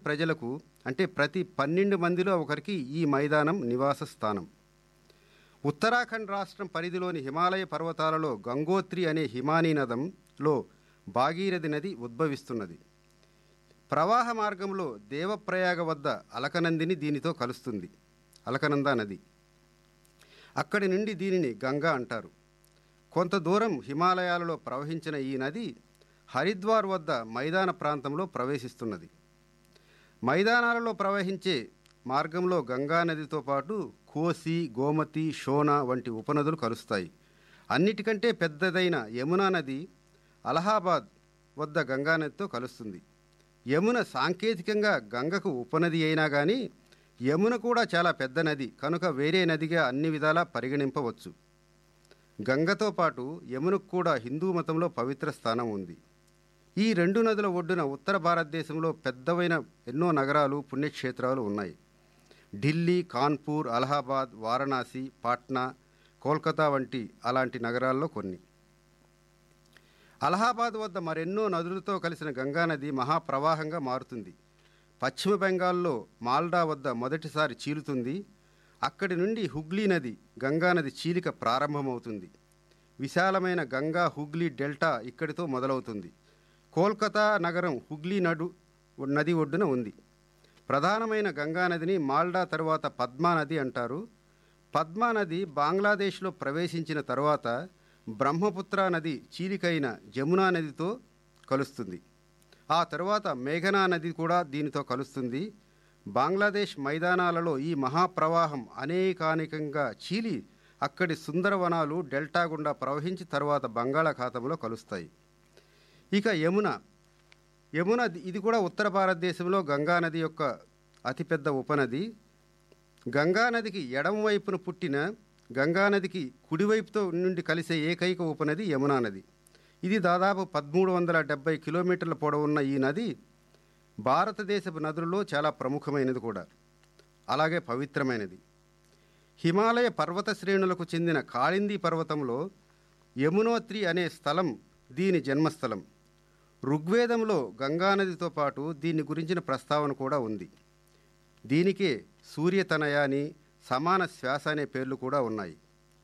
ప్రజలకు అంటే ప్రతి పన్నెండు మందిలో ఒకరికి ఈ మైదానం నివాస స్థానం ఉత్తరాఖండ్ రాష్ట్రం పరిధిలోని హిమాలయ పర్వతాలలో గంగోత్రి అనే హిమానీ నదంలో భాగీరథి నది ఉద్భవిస్తున్నది ప్రవాహ మార్గంలో దేవప్రయాగ వద్ద అలకనందిని దీనితో కలుస్తుంది అలకనంద నది అక్కడి నుండి దీనిని గంగా అంటారు కొంత దూరం హిమాలయాలలో ప్రవహించిన ఈ నది హరిద్వార్ వద్ద మైదాన ప్రాంతంలో ప్రవేశిస్తున్నది మైదానాలలో ప్రవహించే మార్గంలో గంగా నదితో పాటు కోసి గోమతి షోనా వంటి ఉపనదులు కలుస్తాయి అన్నిటికంటే పెద్దదైన యమునా నది అలహాబాద్ వద్ద గంగా నదితో కలుస్తుంది యమున సాంకేతికంగా గంగకు ఉపనది అయినా కానీ యమున కూడా చాలా పెద్ద నది కనుక వేరే నదిగా అన్ని విధాలా పరిగణింపవచ్చు గంగతో పాటు యమునకు కూడా హిందూ మతంలో పవిత్ర స్థానం ఉంది ఈ రెండు నదుల ఒడ్డున ఉత్తర భారతదేశంలో పెద్దవైన ఎన్నో నగరాలు పుణ్యక్షేత్రాలు ఉన్నాయి ఢిల్లీ కాన్పూర్ అలహాబాద్ వారణాసి పాట్నా కోల్కతా వంటి అలాంటి నగరాల్లో కొన్ని అలహాబాద్ వద్ద మరెన్నో నదులతో కలిసిన గంగానది మహాప్రవాహంగా మారుతుంది పశ్చిమ బెంగాల్లో మాల్డా వద్ద మొదటిసారి చీలుతుంది అక్కడి నుండి హుగ్లీ నది గంగానది చీలిక ప్రారంభమవుతుంది విశాలమైన గంగా హుగ్లీ డెల్టా ఇక్కడితో మొదలవుతుంది కోల్కతా నగరం హుగ్లీ నడు నది ఒడ్డున ఉంది ప్రధానమైన గంగా నదిని మాల్డా తరువాత పద్మా నది అంటారు పద్మా నది బంగ్లాదేశ్లో ప్రవేశించిన తరువాత బ్రహ్మపుత్ర నది చీలికైన జమునా నదితో కలుస్తుంది ఆ తరువాత మేఘనా నది కూడా దీనితో కలుస్తుంది బంగ్లాదేశ్ మైదానాలలో ఈ మహాప్రవాహం అనేకానేకంగా చీలి అక్కడి సుందరవనాలు డెల్టా గుండా ప్రవహించి తర్వాత బంగాళాఖాతంలో కలుస్తాయి ఇక యమున యమున ఇది కూడా ఉత్తర భారతదేశంలో గంగా నది యొక్క అతిపెద్ద ఉపనది గంగా నదికి ఎడమ వైపున పుట్టిన గంగా నదికి కుడివైపుతో నుండి కలిసే ఏకైక ఉపనది యమునా నది ఇది దాదాపు పదమూడు వందల డెబ్బై కిలోమీటర్ల పొడవున్న ఈ నది భారతదేశపు నదులలో చాలా ప్రముఖమైనది కూడా అలాగే పవిత్రమైనది హిమాలయ పర్వత శ్రేణులకు చెందిన కాళింది పర్వతంలో యమునోత్రి అనే స్థలం దీని జన్మస్థలం ఋగ్వేదంలో గంగానదితో పాటు దీని గురించిన ప్రస్తావన కూడా ఉంది దీనికే సూర్యతనయ అని సమాన శ్వాస అనే పేర్లు కూడా ఉన్నాయి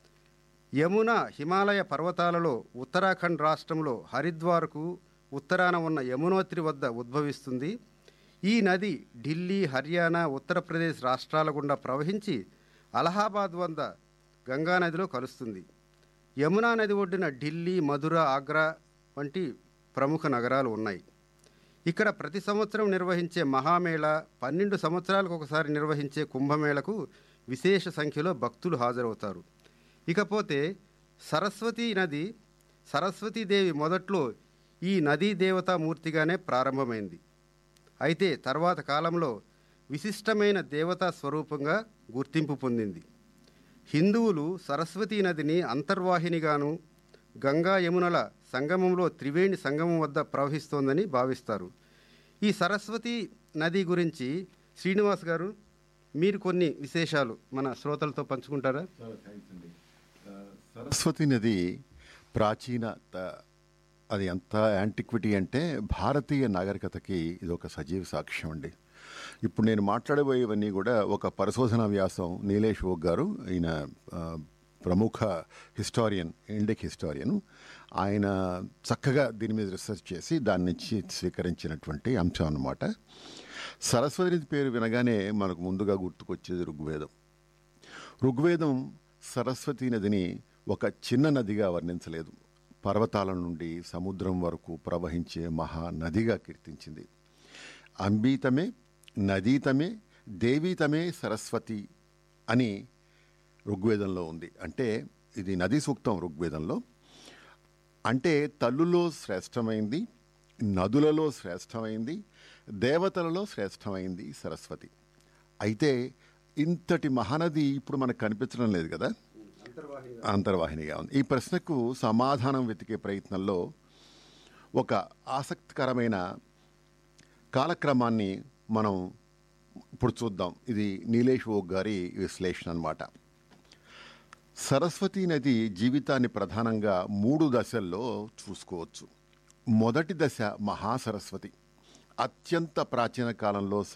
యమున హిమాలయ పర్వతాలలో ఉత్తరాఖండ్ రాష్ట్రంలో హరిద్వార్కు ఉత్తరాన ఉన్న యమునోత్రి వద్ద ఉద్భవిస్తుంది ఈ నది ఢిల్లీ హర్యానా ఉత్తరప్రదేశ్ రాష్ట్రాల గుండా ప్రవహించి అలహాబాద్ వద్ద గంగానదిలో కలుస్తుంది యమునా నది ఒడ్డున ఢిల్లీ మధుర ఆగ్రా వంటి ప్రముఖ నగరాలు ఉన్నాయి ఇక్కడ ప్రతి సంవత్సరం నిర్వహించే మహామేళ పన్నెండు సంవత్సరాలకు ఒకసారి నిర్వహించే కుంభమేళకు విశేష సంఖ్యలో భక్తులు హాజరవుతారు ఇకపోతే సరస్వతీ నది సరస్వతీదేవి మొదట్లో ఈ నదీ దేవతా మూర్తిగానే ప్రారంభమైంది అయితే తర్వాత కాలంలో విశిష్టమైన దేవతా స్వరూపంగా గుర్తింపు పొందింది హిందువులు సరస్వతీ నదిని అంతర్వాహినిగాను గంగా యమునల సంగమంలో త్రివేణి సంగమం వద్ద ప్రవహిస్తోందని భావిస్తారు ఈ సరస్వతి నది గురించి శ్రీనివాస్ గారు మీరు కొన్ని విశేషాలు మన శ్రోతలతో పంచుకుంటారా సరస్వతి నది ప్రాచీనత అది ఎంత యాంటిక్విటీ అంటే భారతీయ నాగరికతకి ఇది ఒక సజీవ సాక్ష్యం అండి ఇప్పుడు నేను మాట్లాడబోయేవన్నీ కూడా ఒక పరిశోధన వ్యాసం నీలేష్ ఓక్ గారు ఈయన ఆ, ప్రముఖ హిస్టారియన్ ఇండిక్ హిస్టారియన్ ఆయన చక్కగా దీని మీద రీసెర్చ్ చేసి దాని నుంచి స్వీకరించినటువంటి అంశం అన్నమాట సరస్వతి నది పేరు వినగానే మనకు ముందుగా గుర్తుకొచ్చేది ఋగ్వేదం ఋగ్వేదం సరస్వతి నదిని ఒక చిన్న నదిగా వర్ణించలేదు పర్వతాల నుండి సముద్రం వరకు ప్రవహించే మహా నదిగా కీర్తించింది అంబీతమే నదీతమే దేవీతమే సరస్వతి అని ఋగ్వేదంలో ఉంది అంటే ఇది నదీ సూక్తం ఋగ్వేదంలో అంటే తల్లులో శ్రేష్టమైంది నదులలో శ్రేష్టమైంది దేవతలలో శ్రేష్టమైంది సరస్వతి అయితే ఇంతటి మహానది ఇప్పుడు మనకు కనిపించడం లేదు కదా అంతర్వాహినిగా ఉంది ఈ ప్రశ్నకు సమాధానం వెతికే ప్రయత్నంలో ఒక ఆసక్తికరమైన కాలక్రమాన్ని మనం ఇప్పుడు చూద్దాం ఇది నీలేష్ ఓక్ గారి విశ్లేషణ అన్నమాట సరస్వతీ నది జీవితాన్ని ప్రధానంగా మూడు దశల్లో చూసుకోవచ్చు మొదటి దశ మహాసరస్వతి అత్యంత ప్రాచీన కాలంలో